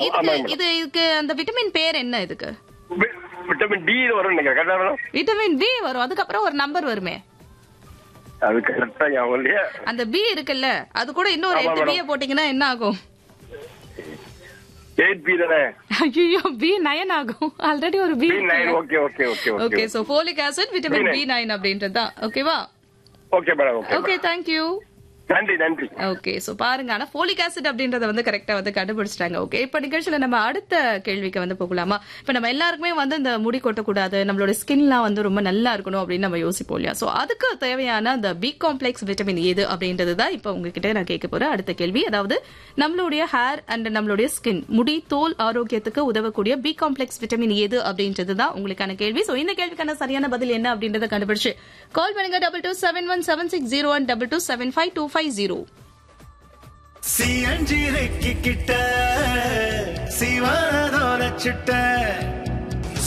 இதுக்கு ஆமாங்க இது இதுக்கு அந்த விட்டமின் பேர் என்ன இதுக்கு வி- விட்டமின் டி வரும் நினைக்கிறேன் கரெக்டா மேடம் விட்டமின் பி வரும் அதுக்கப்புறம் ஒரு நம்பர் வருமே அது கரெக்டா ஞாபகம் இல்லையா அந்த பி இருக்குல்ல அது கூட இன்னொரு ஆமா, எட்டு மேடம். பிய போட்டீங்கன்னா என்ன ஆகும் எயிட் பி தானே ஐயோ பி நயன் ஆகும் ஆல்ரெடி ஒரு B B nine okay okay okay okay okay so folic acid vitamin B9. B nine அப்படின்றது தான் ஓகேவா okay madam okay okay thank you நன்றி நன்றி ஓகே சோ பாருங்க ஆனா ஃபோலிக் ஆசிட் அப்படின்றத வந்து கரெக்டா வந்து கண்டுபிடிச்சிட்டாங்க ஓகே இப்ப நிகழ்ச்சியில நம்ம அடுத்த கேள்விக்கு வந்து போகலாமா இப்ப நம்ம எல்லாருக்குமே வந்து இந்த முடி கொட்டக்கூடாது நம்மளோட ஸ்கின்லாம் வந்து ரொம்ப நல்லா இருக்கணும் அப்படின்னு நம்ம யோசிப்போம் இல்லையா சோ அதுக்கு தேவையான அந்த பி காம்ப்ளெக்ஸ் விட்டமின் எது அப்படின்றது தான் இப்ப உங்ககிட்ட நான் கேட்க போறேன் அடுத்த கேள்வி அதாவது நம்மளுடைய ஹேர் அண்ட் நம்மளுடைய ஸ்கின் முடி தோல் ஆரோக்கியத்துக்கு உதவக்கூடிய பி காம்ப்ளெக்ஸ் விட்டமின் எது அப்படின்றது தான் உங்களுக்கான கேள்வி சோ இந்த கேள்விக்கான சரியான பதில் என்ன அப்படின்றத கண்டுபிடிச்சு கால் பண்ணுங்க double two seven one seven six zero one double two seven five two five zero சியஞ்சிரைக்கு கிட்ட சிவனதோர சிட்ட